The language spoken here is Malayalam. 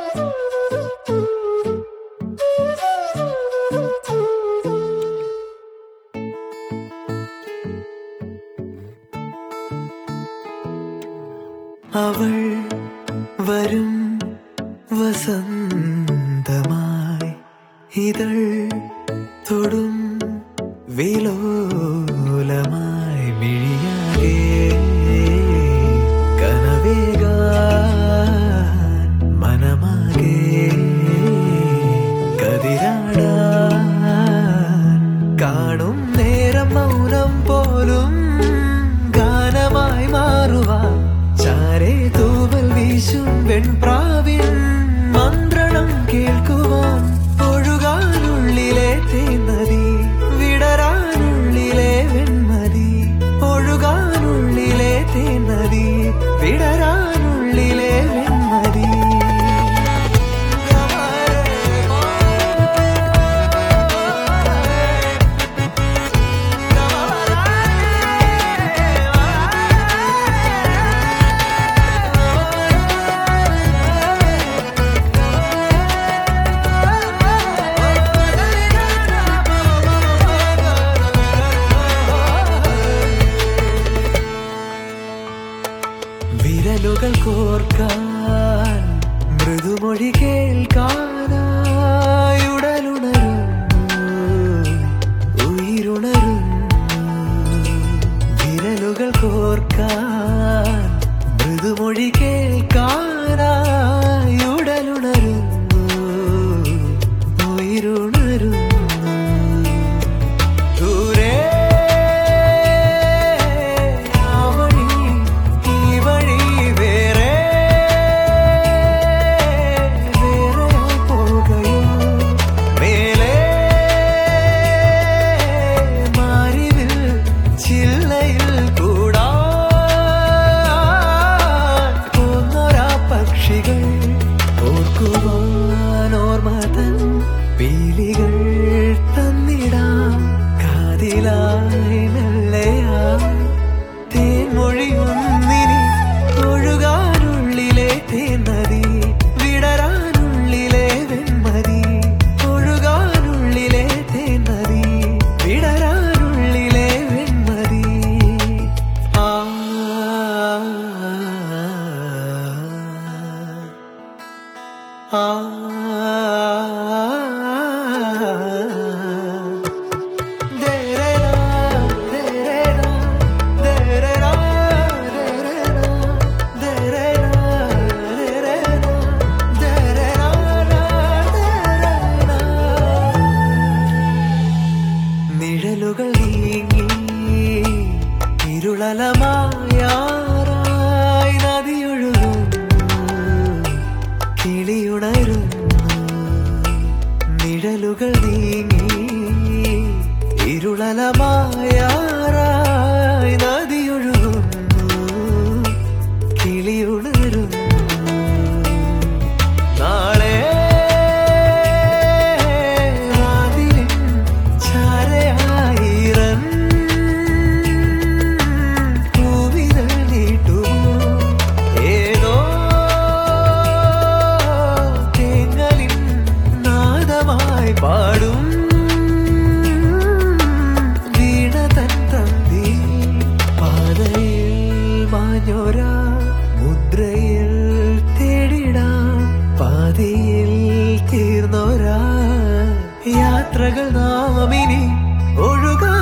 അവൾ വരും വസന്തമായി ഇതൾ തൊടും വിലോലമായി മിഴിയാകെ കനവേകാൻ മനമാകെ കതിരാടാൻ കാണും നേരം മൗനം പോലും ഗാനമായി മാറുവാൻ ചാരെ തൂവൽ വീശും വെൺപ്രാവിൻ മന്ത്രണം കേൾക്കുവാൻ ഒഴുകാനുള്ളിലെ തേന്നതി വിടരാനുള്ളിലെ വെൺമതി ഒഴുകാനുള്ളിലെ തേന്നതി വിടരാനുള്ളിലെ വെൺമതി വിരലുകൾ കോർക്കാൻ മൃദുമൊഴി കേൾക്കാനായി ഉടലുണരുന്നു ഉயிருണരുന്നു വിരലുകൾ കോർക്കാൻ മൃദുമൊഴി കേൾക്കാനായി ഉടലുണരുന്നു ഉயிருണരുന്നു ദൂരെ ആ വഴി ഈ വഴി വേറെ വേറെ പോകയോ മേലെ മാരിവിൽ ചില്ലയിൽ കൂടാ പോന്നൊരാ പക്ഷികൾ ഓർക്കുവാൻ ഓർമ്മതൻ പീലികൾ തന്നിടാം കാതിലായി മെല്ലയാ തേൻമൊഴിയൊന്നിനി ഒഴുകാനുള്ളിലെ തേന്നതി വിടരാനുള്ളിലെ വെൺമതി ഒഴുകാനുള്ളിലെ തേന്നതി വിടരാനുള്ളിലെ വെൺമതി ആ ആ ദേരേരാ ദേരേരാ ദേരേരാ ദേരേരാ ദേരേരാ ദേരേരാ ദേരേരാ നിഴലുകൾ നീങ്ങി ഇരുളലമായാറായി നദിയൊഴുകുന്നു കിളിയുണരുന്നു നിഴലുകൾ നീങ്ങി ഇരുളലമായാറായി നദിയൊഴുകുന്നു കിളിയുണരുന്നു നാളെ വാതിലിൻ ചാരയായിരം പൂവിതൾ നീട്ടുമോ ഏതോ തേങ്ങലിൻ നാദമായി പാടും വീണ തൻ തന്തി പാതയിൽ മാഞ്ഞോരാ മുദ്രയിൽ തേടിടാം പാതയിൽ തീർന്നോരാ യാത്രകൾ നാമിനി ഒഴുകാ